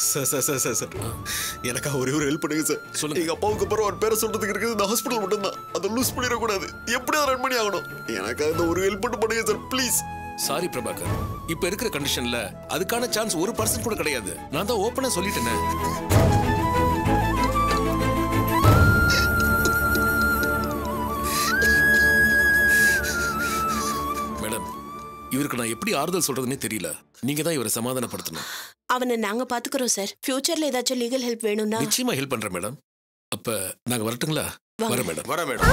Sir sir sir sir sir எனக்காக ஒரே ஒரு ஹெல்ப் பண்ணுங்க சார் சொல்லுங்க. எங்க அப்பாவுக்கு அப்புறம் அவர் பேரை சொல்றதுக்கு இருக்குது இந்த ஹாஸ்பிட்டல் மட்டும்தான் அதை லூஸ் பண்ணிடக்கூடாது எப்படியாவது ரன் பண்ணி ஆகணும் எனக்காக இந்த ஒரு ஹெல்ப் மட்டும் பண்ணுங்க சார் ப்ளீஸ் சாரி பிரபாகர் இப்ப இருக்கிற கண்டிஷன்ல அதுக்கான சான்ஸ் ஒரு பர்சன்ட் கூட கிடையாது நான் தான் ஓப்பனா சொல்லிட்டேனே மேடம் இவருக்கு நான் எப்படி ஆறுதல் சொல்றதுன்னே தெரியல நீங்க தான் இவரை சமாதானப்படுத்தணும் அவனை நாங்க பாத்துக்கிறோம் சார் ஃபியூச்சர்ல ஏதாச்சும் லீகல் ஹெல்ப் வேணும்னா நிச்சயமா ஹெல்ப் பண்றேன் மேடம் அப்ப நாங்க வரட்டுங்களா வாங்க. வரேன் மேடம் வர மேடம்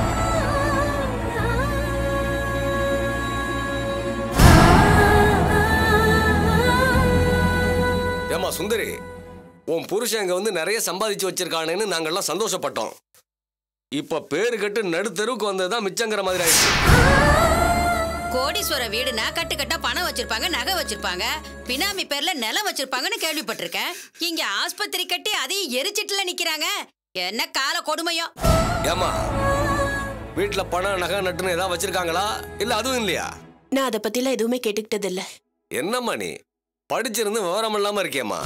ஏமா சுந்தரி உன் புருஷன் இங்க வந்து நிறைய சம்பாதிச்சு வச்சிருக்கானேன்னு நாங்கெல்லாம் சந்தோஷப்பட்டோம் இப்ப பேரு கட்டு நடுத்தருவுக்கு வந்ததுதான் மிச்சங்கிற மாதிரி ஆயிடுச்சு கோடீஸ்வர வீடுனா கட்டு கட்டா பணம் வச்சிருப்பாங்க நகை வச்சிருப்பாங்க பினாமி பேர்ல நிலம் வச்சிருப்பாங்கன்னு கேள்விப்பட்டிருக்கேன் இங்க ஆஸ்பத்திரி கட்டி அதையும் எரிச்சிட்டுல நிக்கிறாங்க என்ன கால கொடுமையோ ஏமா வீட்டுல பணம் நகை நட்டுன்னு ஏதாவது வச்சிருக்காங்களா இல்ல அதுவும் இல்லையா நான் அதை பத்திலாம் எதுவுமே கேட்டுக்கிட்டது இல்ல என்னம்மா நீ படிச்சிருந்து விவரம் இல்லாம இருக்கியம்மா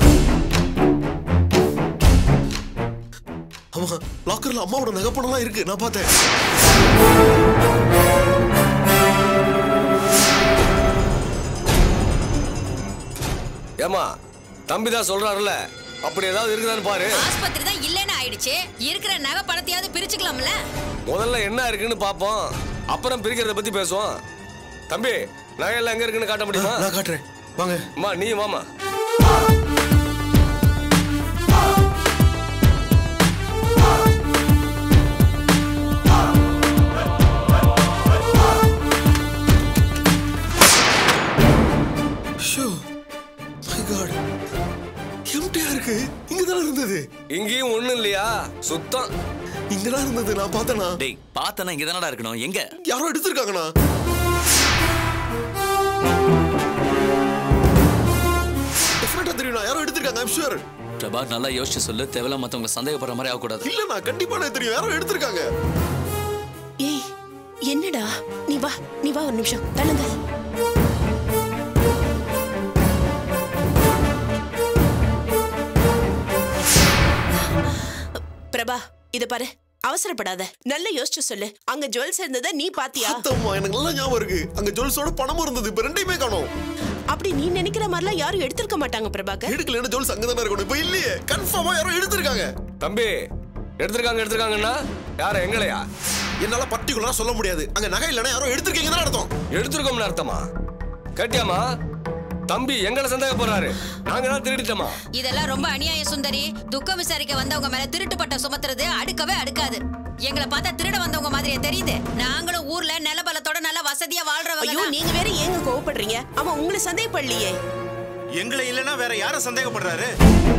ஆமா லாக்கர்ல அம்மாவோட நகைப்பணம்லாம் இருக்கு நான் பார்த்தேன் ஏமா தம்பி தான் சொல்றாருல அப்படி ஏதாவது இருக்குதான்னு பாரு ஆஸ்பத்திரி தான் இல்லைன்னு ஆயிடுச்சு இருக்கிற நகை பணத்தையாவது பிரிச்சுக்கலாம்ல முதல்ல என்ன இருக்குன்னு பாப்போம் அப்புறம் பிரிக்கிறத பத்தி பேசுவோம் தம்பி நகையெல்லாம் எங்க இருக்குன்னு காட்ட முடியுமா நான் காட்டுறேன் வாங்க அம்மா நீ மாமா ஷோ மை காட் எம்டியா இருக்கு இங்க தான் இருந்தது இங்கேயும் ஒண்ணும் இல்லையா சுத்தம் இங்க தான் இருந்தது நான் பார்த்தேனா டேய் பார்த்தனா இங்க தானடா இருக்கணும் எங்க யாரோ எடுத்திருக்காங்கண்ணா டெஃபினட்டா தெரியும் யாரோ எடுத்திருக்காங்க ஐம் ஷூர் பிரபா நல்லா யோசிச்சு சொல்லு தேவையில்லாம மத்தவங்க சந்தேகப்படுற மாதிரி ஆகக்கூடாது இல்லண்ணா கண்டிப்பா எனக்கு தெரியும் யாரோ எடுத்திருக்காங்க ஏய் என்னடா நீ வா நீ வா ஒரு நிமிஷம் தள்ளுங்க பிரபா இத பாரு அவசரப்படாத நல்லா யோசிச்சு சொல்லு அங்க ஜுவல்ஸ் இருந்ததை நீ பாத்தியா அத்தம்மா எனக்கு நல்லா ஞாபகம் இருக்கு அங்க ஜுவல்ஸோட பணமும் இருந்தது இப்ப ரெண்டையுமே காணோம் அப்படி நீ நினைக்கிற மாதிரிலாம் யாரும் எடுத்திருக்க மாட்டாங்க பிரபாகர் எடுக்கலன்னா ஜுவல்ஸ் அங்க தானே இருக்கணும் இப்ப இல்லையே கன்ஃபார்மா யாரோ எடுத்திருக்காங்க தம்பி எடுத்திருக்காங்க எடுத்திருக்காங்கன்னா யார எங்களையா என்னால பர்டிகுலரா சொல்ல முடியாது அங்க நகை இல்லைன்னா யாரோ எடுத்திருக்கீங்க தான் அர்த்தம் எடுத்திருக்கோம்னு அர்த்தமா கேட்டியாமா தம்பி எங்களை சந்தேகப்படுறாரு நாங்க தான் திருடிட்டோமா இதெல்லாம் ரொம்ப அநியாய சுந்தரி துக்கம் விசாரிக்க வந்தவங்க மேல திருட்டு பட்டம் சுமத்துறது அடுக்கவே அடுக்காது எங்களை பார்த்தா திருட வந்தவங்க மாதிரியே தெரியுது நாங்களும் ஊர்ல நிலபலத்தோட நல்லா வசதியா வாழ்றவங்க ஐயோ தான். நீங்க வேற ஏங்க கோவப்படுறீங்க அவன் உங்களை சந்தேகப்படலையே எங்களை இல்லனா வேற யார சந்தேகப்படுறாரு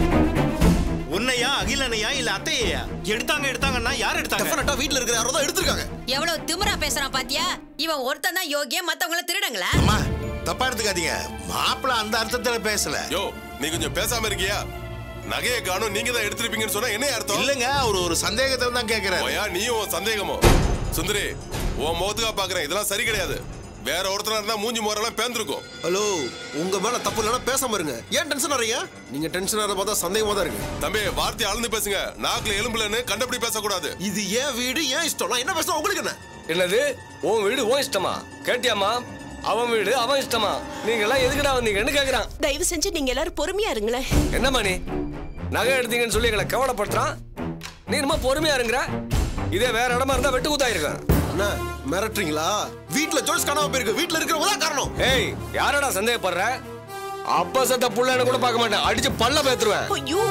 உன்னையா அகிலனையா இல்ல அத்தையா எடுத்தாங்க எடுத்தாங்கன்னா யார் எடுத்தாங்க டெஃபினட்டா வீட்ல இருக்கிற யாரோ தான் எடுத்திருக்காங்க எவ்வளவு திமிரா பேசுறான் பாத்தியா இவன் ஒருத்தன் தான் யோகியம் மத்தவங்கள திருடங்களா அம்மா தப்பா எடுத்துக்காதீங்க மாப்பிள்ள அந்த அர்த்தத்துல பேசல யோ நீ கொஞ்சம் பேசாம இருக்கியா நகையை காணும் நீங்க தான் எடுத்திருப்பீங்கன்னு சொன்னா என்ன அர்த்தம் இல்லங்க அவர் ஒரு சந்தேகத்தை தான் கேக்குறாரு ஓயா நீயும் உன் சந்தேகமோ சுந்தரி உன் முகத்துக்கா பாக்குறேன் இதெல்லாம் சரி கிடையாது வேற ஒருத்தனா இருந்தா மூஞ்சி முறையெல்லாம் பேந்திருக்கும் ஹலோ உங்க மேல தப்பு இல்லைன்னா பேசாம இருங்க ஏன் டென்ஷன் ஆறீங்க நீங்க டென்ஷன் ஆறத பார்த்தா சந்தேகமா தான் இருக்கு தம்பி வார்த்தை அளந்து பேசுங்க நாக்குல எலும்புலன்னு கண்டபடி பேசக்கூடாது இது ஏன் வீடு ஏன் இஷ்டம் நான் என்ன பேசுறேன் உங்களுக்கு என்ன என்னது உன் வீடு உன் இஷ்டமா கேட்டியாமா அவன் வீடு அவன் இஷ்டமா நீங்க எல்லாம் எதுக்குடா வந்தீங்கன்னு கேக்குறான் தயவு செஞ்சு நீங்க எல்லாரும் பொறுமையா இருங்களேன் என்னம்மா நீ நகை எடுத்தீங்கன்னு சொல்லி எங்களை கவலைப்படுறான் நீ என்னமோ பொறுமையா இருங்கிற இதே வேற இடமா இருந்தா வெட்டு குத்தாயிருக்கேன் என்ன மிரட்டுறீங்களா வீட்ல ஜோல்ஸ் காணாம போயிருக்கு வீட்ல இருக்கிறவங்க தான் காரணம் ஏய் யாரடா சந்தேகப்படுற அப்பா சத்த புள்ளன்னு கூட பார்க்க மாட்டேன் அடிச்சு பல்ல பேத்துருவேன் ஐயோ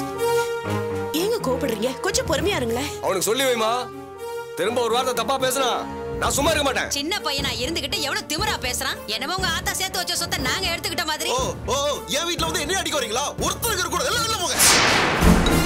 ஏங்க கோவப்படுறீங்க கொஞ்சம் பொறுமையா இருங்களேன் அவனுக்கு சொல்லி வைமா திரும்ப ஒரு வார்த்தை தப்பா பேசுனா நான் சும்மா இருக்க மாட்டேன் சின்ன பையனா இருந்துகிட்டு எவ்வளவு திமிரா பேசுறான் என்னமோ உங்க ஆத்தா சேர்த்து வச்ச சொத்தை நாங்க எடுத்துக்கிட்ட மாதிரி ஓ ஓ ஓ, என் வீட்ல வந்து என்ன அடிக்க வரீங்களா ஒருத்தர் இருக்க கூட எல்லாம் வெளில போங்க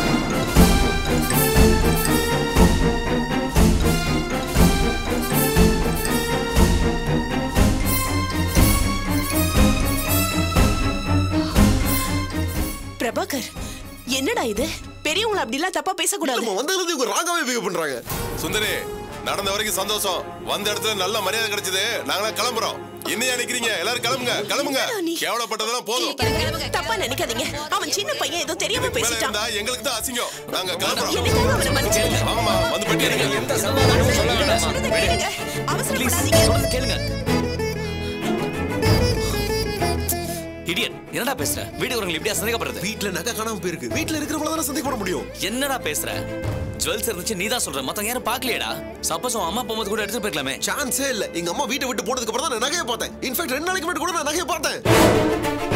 பிரபாகர் என்னடா இது பெரியவங்கள அப்படிலாம் தப்பா பேசக்கூடாது நம்ம வந்ததுல இருந்து இவங்க ராங்காவே பிஹேவ் பண்றாங்க சுந்தரி நடந்த வரைக்கும் சந்தோஷம் வந்த இடத்துல நல்ல மரியாதை கிடைச்சது நாங்களாம் கிளம்புறோம் என்னையா நிக்கிறீங்க எல்லாரும் கிளம்புங்க கிளம்புங்க நீ? கேவலப்பட்டதெல்லாம் போதும் தப்பா நினைக்காதீங்க அவன் சின்ன பையன் ஏதோ தெரியாம மேல பேசிட்டான் இருந்தா எங்களுக்கு தான் அசிங்கம் நாங்க கிளம்புறோம் எனக்காக அவனை மன்னிச்சிடுங்க ஆமா வந்து பெட்டி எடுங்க எந்த சமாதானமும் சொல்ல வேண்டாமா சொல்றதை கேளுங்க ப்ளீஸ் அவசரப்படாதீங்க சொல்றது கேளுங்க இடியட் என்னடா பேசுற வீட்டுக்கு இப்படியா சந்தேகப்படுறது வீட்ல நகை காணாம போயிருக்கு வீட்ல இருக்கிறவங்கள தானே சந்தேகப்பட முடியும் என்னடா பேசுற ஜுவல்ஸ் இருந்துச்சு நீ தான் சொல்ற மத்தவங்க யாரும் பார்க்கலையேடா சப்போஸ் உன் அம்மா போகும்போது கூட எடுத்துட்டு போயிருக்கலாமே சான்ஸே இல்ல எங்க அம்மா வீட்டை விட்டு போனதுக்கு அப்புறம் தான் நான் நகையை பார்த்தேன் இன்ஃபேக்ட் ரெண்டு நாளைக்கு முன்னாடி கூட நான் நகையை பார்த்தேன்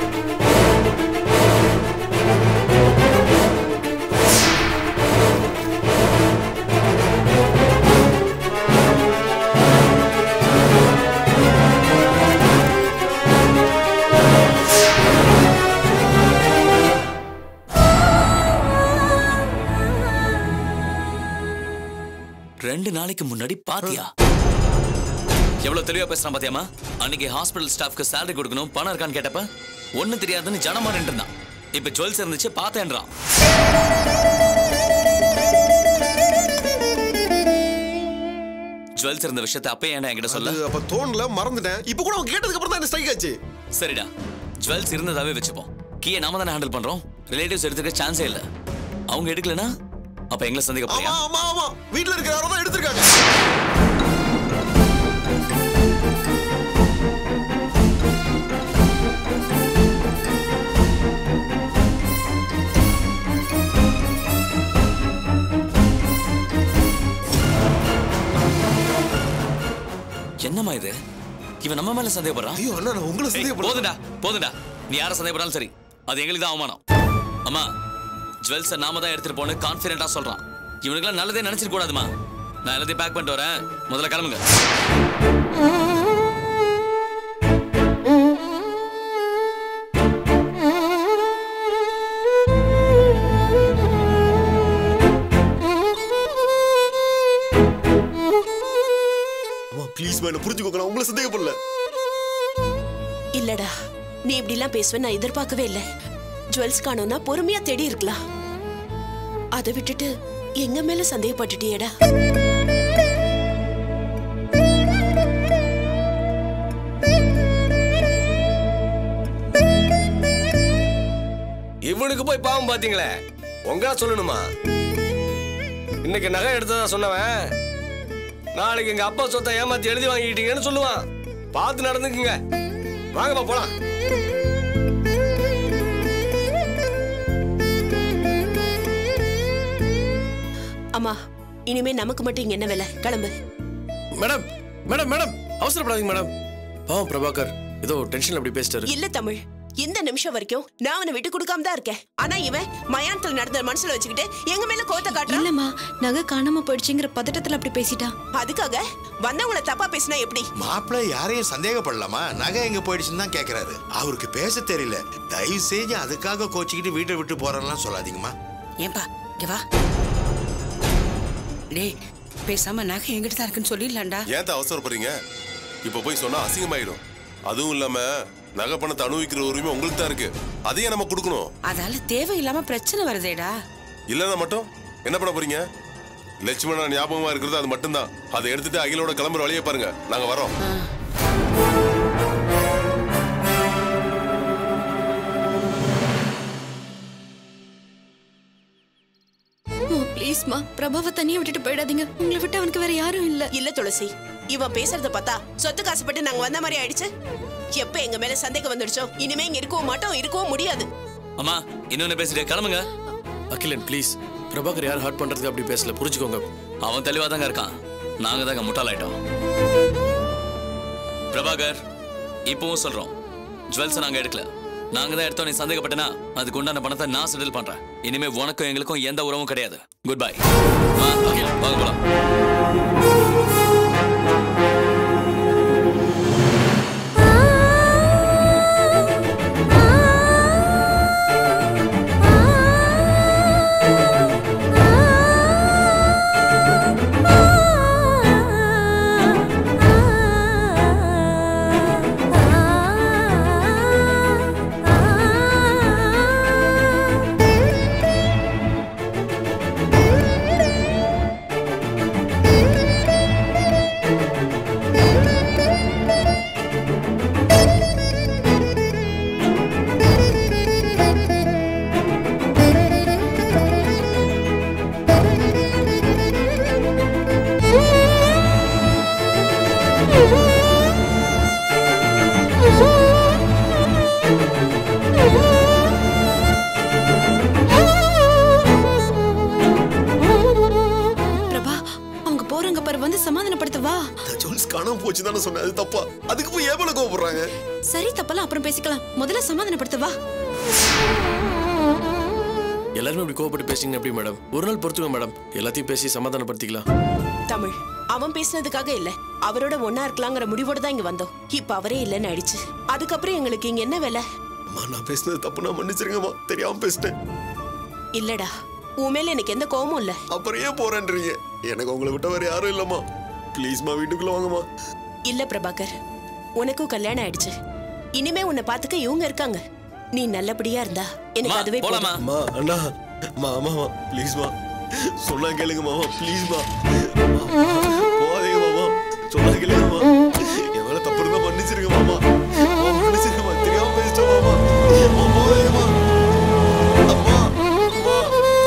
ரெண்டு நாளைக்கு முன்னாடி பாத்தியா எவ்வளவு தெளிவா பேசுறான் பாத்தியாமா அன்னைக்கு ஹாஸ்பிடல் ஸ்டாஃப்க்கு salary கொடுக்கணும் பணம் இருக்கான்னு கேட்டப்ப ஒண்ணும் தெரியாதுன்னு ஜனமா இருந்தான் இப்ப ஜுவல்ஸ் இருந்துச்சு பார்த்தேன்றான் ஜுவல்ஸ் இருந்த விஷயத்தை அப்பயே ஏன்டா என்கிட்ட சொல்ல அது அப்ப தோணல மறந்துட்டேன் இப்போ கூட அவங்க கேட்டதுக்கு அப்புறம் தான் என்ன ஸ்ட்ரைக் ஆச்சு சரிடா ஜுவல்ஸ் இருந்ததாவே வச்சுப்போம் கீயை நாம தானே ஹேண்டில் பண்றோம் ரிலேட்டிவ்ஸ் எடுத்துக்க சான்ஸே இல்ல அவங்க எடுக்கலனா அப்ப எங்களை சந்தேக ஆமா போறியா ஆமா ஆமா வீட்ல இருக்கிற யாரோ தான் எடுத்திருக்காங்க என்னம்மா இது இவன் நம்ம மேல சந்தேகப்படுறான் ஐயோ அண்ணா நான் உங்களை ஏய், சந்தேகப்படுறேன் போதும்டா போதும்டா நீ யாரை சந்தேகப்படாலும் சரி அது எங்களுக்கு தான் அவமானம் அம்மா ஜுவல்ஸை நாம தான் எடுத்துட்டு போன்னு கான்ஃபிடென்ட்டா சொல்றான் இவனுக்குலாம் நல்லதே நினைச்சிட்டு கூடாதுமா நான் எல்லாத்தையும் பேக் பண்ணிட்டு வரேன் முதல்ல கிளம்புங்க அம்மா ப்ளீஸ் என்ன புரிஞ்சுக்கோங்க நான் உங்களை சந்தேகப்படல இல்லடா நீ இப்படி எல்லாம் பேசுவ நான் எதிர்பார்க்கவே இல்ல ஜுவல்ஸ் காணோம்னா பொறுமையா தேடி இருக்கலாம் அதை விட்டுட்டு எங்க மேல சந்தேகப்பட்டுட்டியேடா இவனுக்கு போய் பாவம் பாத்தீங்களே உங்களா சொல்லணுமா இன்னைக்கு நகை எடுத்ததா சொன்னவன் நாளைக்கு எங்க அப்பா சொத்தை ஏமாத்தி எழுதி வாங்கிட்டீங்கன்னு சொல்லுவான் பார்த்து நடந்துக்குங்க வாங்கப்பா போலாம் அம்மா இனிமே நமக்கு மட்டும் இங்க என்ன வேலை கிளம்பு மேடம் மேடம் மேடம் அவசரப்படாதீங்க மேடம் பாவம் பிரபாகர் ஏதோ டென்ஷன்ல அப்படி பேசிட்டாரு இல்ல தமிழ் இந்த நிமிஷம் வரைக்கும் நான் அவனை விட்டு கொடுக்காம தான் இருக்கேன் ஆனா இவன் மயானத்துல நடந்த மனசுல வச்சுக்கிட்டு எங்க மேல கோவத்தை காட்டுறான் இல்லம்மா நகை காணாம போயிடுச்சுங்கிற பதட்டத்துல அப்படி பேசிட்டா அதுக்காக வந்தவங்கள தப்பா பேசினா எப்படி மாப்பிள்ளை யாரையும் சந்தேகப்படலாமா நகை எங்க போயிடுச்சுன்னு தான் கேக்குறாரு அவருக்கு பேச தெரியல தயவு செஞ்சு அதுக்காக கோச்சிக்கிட்டு வீட்டை விட்டு போறேன்லாம் சொல்லாதீங்கம்மா ஏன்பா இங்க வா டேய் பேசாம நகை எங்கிட்ட தான் இருக்குன்னு சொல்லிடலாம்டா ஏன் தான் அவசரப்படுறீங்க இப்ப போய் சொன்னா அசிங்கமாயிடும் அதுவும் இல்லாம நகை பணத்தை அனுபவிக்கிற உரிமை உங்களுக்கு தான் இருக்கு அதையே நம்ம கொடுக்கணும் அதால தேவையில்லாம பிரச்சனை வருதேடா இல்லைன்னா மட்டும் என்ன பண்ண போறீங்க லட்சுமணா ஞாபகமா இருக்கிறது அது மட்டும்தான் அதை எடுத்துட்டு அகிலோட கிளம்புற வழியை பாருங்க நாங்க வரோம் ப்ளீஸ்மா பிரபாவை தனியா விட்டுட்டு போயிடாதீங்க உங்களை விட்டு அவனுக்கு வேற யாரும் இல்ல இல்ல துளசி இவன் பேசுறத பார்த்தா சொத்து காசுப்பட்டு நாங்க வந்த மாதிரி ஆயிடுச்சு எப்ப எங்க மேல சந்தேகம் வந்துடுச்சோ இனிமே இங்க இருக்கவும் மாட்டோம் இருக்கவும் முடியாது அம்மா இன்னொன்னு பேசிட்டு கிளம்புங்க அகிலன் ப்ளீஸ் பிரபாகர் யார் ஹர்ட் பண்றதுக்கு அப்படி பேசல புரிஞ்சுக்கோங்க அவன் தெளிவா தாங்க இருக்கான் நாங்க தாங்க முட்டாளாயிட்டோம் பிரபாகர் இப்பவும் சொல்றோம் ஜுவல்ஸ் நாங்க எடுக்கல நாங்க தான் எடுத்தோம் நீ சந்தேகப்பட்டனா அதுக்கு உண்டான பணத்தை நான் செட்டில் பண்றேன் இனிமே உனக்கும் எங்களுக்கும் எந்த உறவும் கிடையாது குட் பை வாங்க போலாம் ஆ பிரபா அவங்க போறாங்க பாரு வந்து சமாதானப்படுத்த வா நான் ஜுவல்ஸ் காணாம போச்சு தானே சொன்னேன் அது தப்பா அதுக்கு போய் ஏன் மேல கோவப்படுறாங்க சரி தப்பெல்லாம் அப்புறம் பேசிக்கலாம் முதல்ல சமாதானப்படுத்த வா எல்லாருமே இப்படி கோவப்பட்டு பேசிங்க எப்படி மேடம் ஒரு நாள் பொறுத்துங்க மேடம் எல்லாத்தையும் பேசி சமாதானப்படுத்திக்கலாம் தமிழ் அவன் பேசினதுக்காக இல்ல அவரோட ஒன்னா இருக்கலாங்கிற முடிவோட தான் இங்க வந்தோம் இப்ப அவரே இல்லைன்னு ஆயிடுச்சு அதுக்கப்புறம் எங்களுக்கு இங்க என்ன வேலை அம்மா நான் பேசினது தப்பு நான் மன்னிச்சிருங்கம்மா தெரியாம பேசிட்டேன் இல்லடா உன் மேல எனக்கு எந்த கோவமும் இல்ல அப்புறம் ஏன் போறேன்றீங்க எனக்கு உங்களை விட்ட வேற யாரும் இல்லம்மா ப்ளீஸ்மா வீட்டுக்குள்ள வாங்கம்மா இல்ல பிரபாகர் உனக்கும் கல்யாணம் ஆயிடுச்சு இனிமே உன்னை பாத்துக்க இவங்க இருக்காங்க நீ நல்லபடியா இருந்தா எனக்கு அதுவே போதும். அம்மா அண்ணா மா அம்மாமா ப்ளீஸ்மா சொன்னா கேளுங்க மாமா ப்ளீஸ்மா போகாதீங்க மாமா சொன்னா கேளுங்க மாமா என் மேல தப்பு இருந்தா மன்னிச்சிருங்க மாமா அம்மா, மன்னிச்சிருங்க மாமா தெரியாம பேசிட்டோம் மாமா அம்மா, போகாதீங்கம்மா அம்மா அம்மா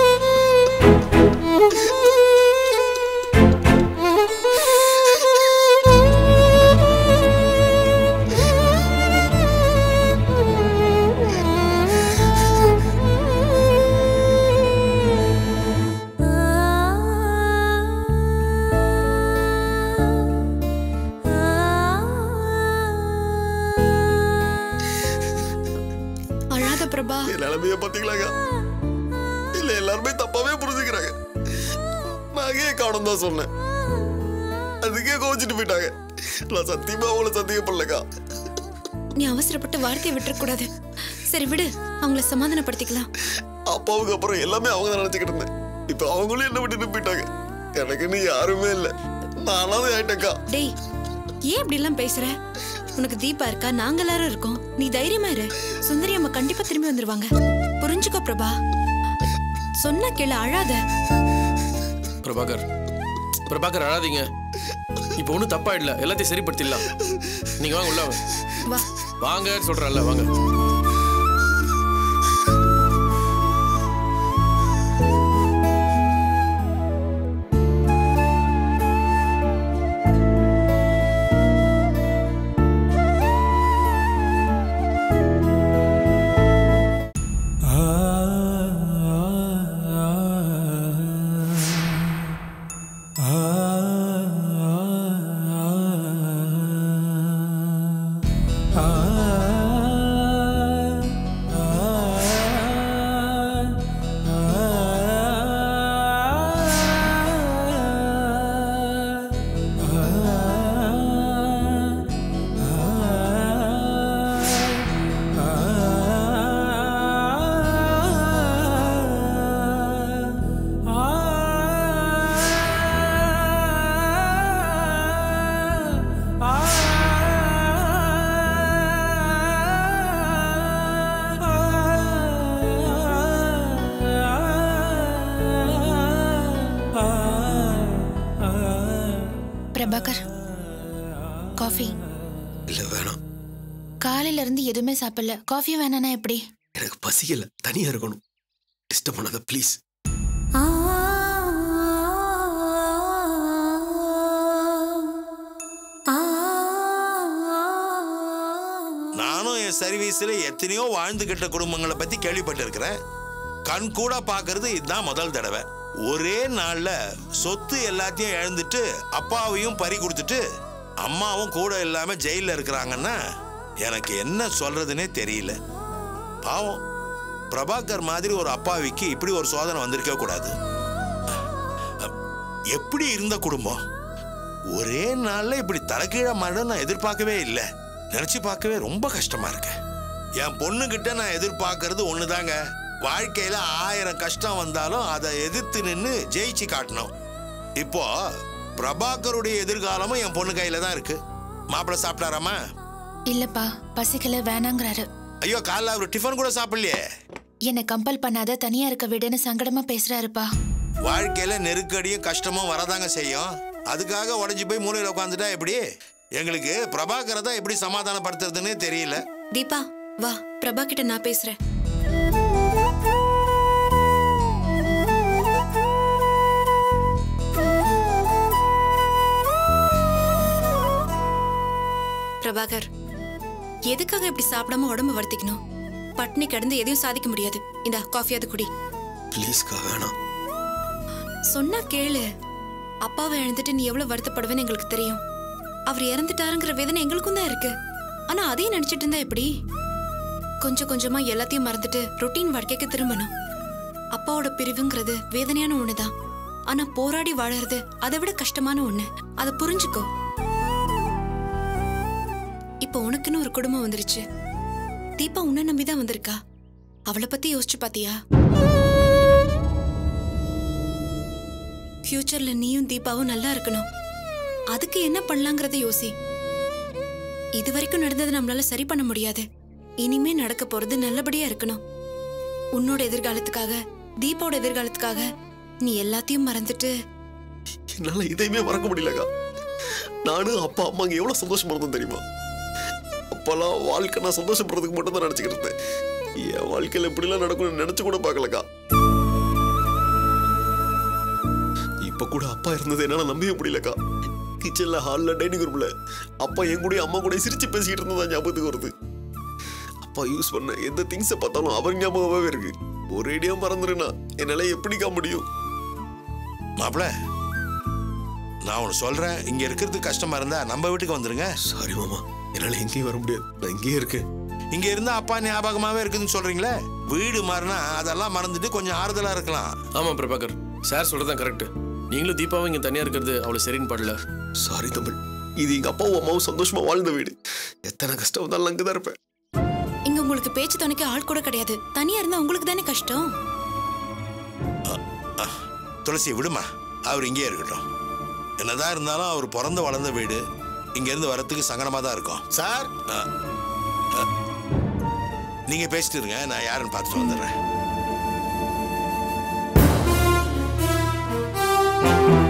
அழாத பிரபா என் நிலைமைய பாத்தீங்களாங்க இல்ல எல்லாருமே தப்பாவே புரிஞ்சுக்கிறாங்க நகையே காணும் தான் சொன்னேன் அதுக்கே கோச்சிட்டு போயிட்டாங்க நான் சத்தியமா அவங்கள சந்தேகப்படலக்கா நீ அவசரப்பட்டு வார்த்தையை விட்டுறக்கூடாது சரி விடு அவங்கள சமாதானப்படுத்திக்கலாம் அப்பாவுக்கு அப்புறம் எல்லாமே அவங்க தான் நினைச்சுக்கிட்டு இருந்தேன் இப்ப அவங்களும் என்ன விட்டுட்டு போயிட்டாங்க எனக்கு நீ யாருமே இல்ல நானாவது ஆயிட்டேக்கா டேய் ஏன் இப்படி எல்லாம் பேசுற உனக்கு தீபா இருக்கா நாங்க எல்லாரும் இருக்கோம் நீ தைரியமா இரு சுந்தரி அம்மா கண்டிப்பா திரும்பி வந்துருவாங்க புரிஞ்சுக்கோ பிரபா சொன்ன கேளு அழாத பிரபாகர் பிரபாகர் அழாதீங்க இப்போ ஒன்றும் தப்பாயிடல எல்லாத்தையும் சரிப்படுத்திடலாம் நீங்க வாங்க உள்ள வாங்க. வா வாங்க சொல்றேன்ல வாங்க பிரபாகர் காஃபி இல்ல வேணாம் காலையில இருந்து எதுவுமே சாப்பிடல காஃபி வேணானா எப்படி எனக்கு பசிக்கல தனியா இருக்கணும் டிஸ்டர்ப் பண்ணாத ப்ளீஸ் நானும் என் சர்வீஸ்ல எத்தனையோ வாழ்ந்துகிட்ட குடும்பங்களை பத்தி கேள்விப்பட்டிருக்கிறேன் கண் கூட பாக்குறது இதுதான் முதல் தடவை ஒரே நாள்ல சொத்து எல்லாத்தையும் இழந்துட்டு அப்பாவையும் பறி கொடுத்துட்டு அம்மாவும் கூட இல்லாம ஜெயில இருக்கிறாங்கன்னா எனக்கு என்ன சொல்றதுனே தெரியல பாவம் பிரபாகர் மாதிரி ஒரு அப்பாவிக்கு இப்படி ஒரு சோதனை வந்திருக்க கூடாது எப்படி இருந்த குடும்பம் ஒரே நாள்ல இப்படி தலைகீழ மாட நான் எதிர்பார்க்கவே இல்லை நினைச்சு பார்க்கவே ரொம்ப கஷ்டமா இருக்கு என் பொண்ணு கிட்ட நான் எதிர்பார்க்கறது ஒண்ணுதாங்க வாழ்க்கையில ஆயிரம் கஷ்டம் வந்தாலும் அதை எதிர்த்து நின்னு ஜெயிச்சு காட்டணும் இப்போ பிரபாகருடைய எதிர்காலமும் என் பொண்ணு கையில தான் இருக்கு மாப்பிள்ளை சாப்பிட்டாராமா இல்லப்பா பசிக்கல வேணாங்கிறாரு ஐயோ காலைல அவர் டிஃபன் கூட சாப்பிடலையே என்னை கம்பல் பண்ணாத தனியா இருக்க விடுன்னு சங்கடமா பேசுறாருப்பா வாழ்க்கையில நெருக்கடியும் கஷ்டமும் வரதாங்க செய்யும் அதுக்காக உடஞ்சி போய் மூலையில உட்காந்துட்டா எப்படி எங்களுக்கு பிரபாகரை தான் எப்படி சமாதானப்படுத்துறதுன்னே தெரியல தீபா வா பிரபா கிட்ட நான் பேசுறேன் பிரபாகர் எதுக்காக இப்படி சாப்பிடாம உடம்பு வருத்திக்கணும் பட்னி கிடந்து எதையும் சாதிக்க முடியாது இந்த காஃபியாவது குடி ப்ளீஸ்க்கா வேணாம் சொன்னா கேளு அப்பாவை இழந்துட்டு நீ எவ்வளவு வருத்தப்படுவேன்னு எங்களுக்கு தெரியும் அவர் இறந்துட்டாருங்கிற வேதனை எங்களுக்கும் தான் இருக்கு ஆனா அதையும் நினைச்சிட்டு இருந்தா எப்படி கொஞ்சம் கொஞ்சமா எல்லாத்தையும் மறந்துட்டு ரொட்டீன் வாழ்க்கைக்கு திரும்பணும் அப்பாவோட பிரிவுங்கிறது வேதனையான ஒண்ணுதான் ஆனா போராடி வாழறது அதை விட கஷ்டமான ஒண்ணு அதை புரிஞ்சுக்கோ இப்போ உனக்குன்னு ஒரு குடும்பம் வந்துருச்சு தீபா உன்னை நம்பிதான் வந்திருக்கா அவளை பத்தி யோசிச்சு பாத்தியா ஃபியூச்சர்ல நீயும் தீபாவும் நல்லா இருக்கணும் அதுக்கு என்ன பண்ணலாங்கிறத யோசி இது வரைக்கும் நடந்ததை நம்மளால சரி பண்ண முடியாது இனிமே நடக்க போறது நல்லபடியா இருக்கணும் உன்னோட எதிர்காலத்துக்காக தீபாவோட எதிர்காலத்துக்காக நீ எல்லாத்தையும் மறந்துட்டு என்னால இதையுமே மறக்க முடியலக்கா நானும் அப்பா அம்மா அங்க எவ்வளவு சந்தோஷமா இருந்தோம் தெரியுமா அப்பெல்லாம் வாழ்க்கை நான் சந்தோஷப்படுறதுக்கு மட்டும் தான் நினைச்சுக்கிட்டு இருந்தேன் என் வாழ்க்கையில இப்படிலாம் நடக்கும்னு நினைச்சு கூட பார்க்கலக்கா இப்ப கூட அப்பா இருந்தது என்னால நம்பவே முடியலக்கா கிச்சன்ல ஹால்ல டைனிங் ரூம்ல அப்பா என் கூட அம்மா கூட சிரிச்சு பேசிக்கிட்டு இருந்ததா ஞாபகத்துக்கு வருது அப்பா யூஸ் பண்ண எந்த திங்ஸை பார்த்தாலும் அவர் ஞாபகமாவே இருக்கு ஒரேடியா மறந்துடுனா என்னால எப்படிக்கா முடியும் மாப்பிள நான் ஒன்று சொல்றேன் இங்க இருக்கிறது கஷ்டமா இருந்தா நம்ம வீட்டுக்கு வந்துருங்க சாரி மாமா என்னால எங்கேயும் வர முடியாது நான் இங்கேயே இருக்கேன் இங்க இருந்தா அப்பா ஞாபகமாவே இருக்குதுன்னு சொல்றீங்களே வீடு மாறினா அதெல்லாம் மறந்துட்டு கொஞ்சம் ஆறுதலா இருக்கலாம் ஆமா பிரபாகர் சார் சொல்றதுதான் கரெக்ட் நீங்களும் தீபாவும் இங்க தனியா இருக்கிறது அவ்வளவு சரின்னு படல சாரி தமிழ் இது எங்க அப்பாவும் அம்மாவும் சந்தோஷமா வாழ்ந்த வீடு எத்தனை கஷ்டம் வந்தாலும் அங்கதான் இருப்பேன் இங்க உங்களுக்கு பேச்சு துணைக்கு ஆள் கூட கிடையாது தனியா இருந்தா உங்களுக்கு தானே கஷ்டம் துளசி விடுமா அவர் இங்கேயே இருக்கட்டும் என்னதான் இருந்தாலும் அவர் பிறந்து வளர்ந்த வீடு இங்க இருந்து வரத்துக்கு சங்கடமா தான் இருக்கும் சார் நீங்க பேசிட்டு இருங்க நான் யாருன்னு பார்த்துட்டு வந்துடுறேன்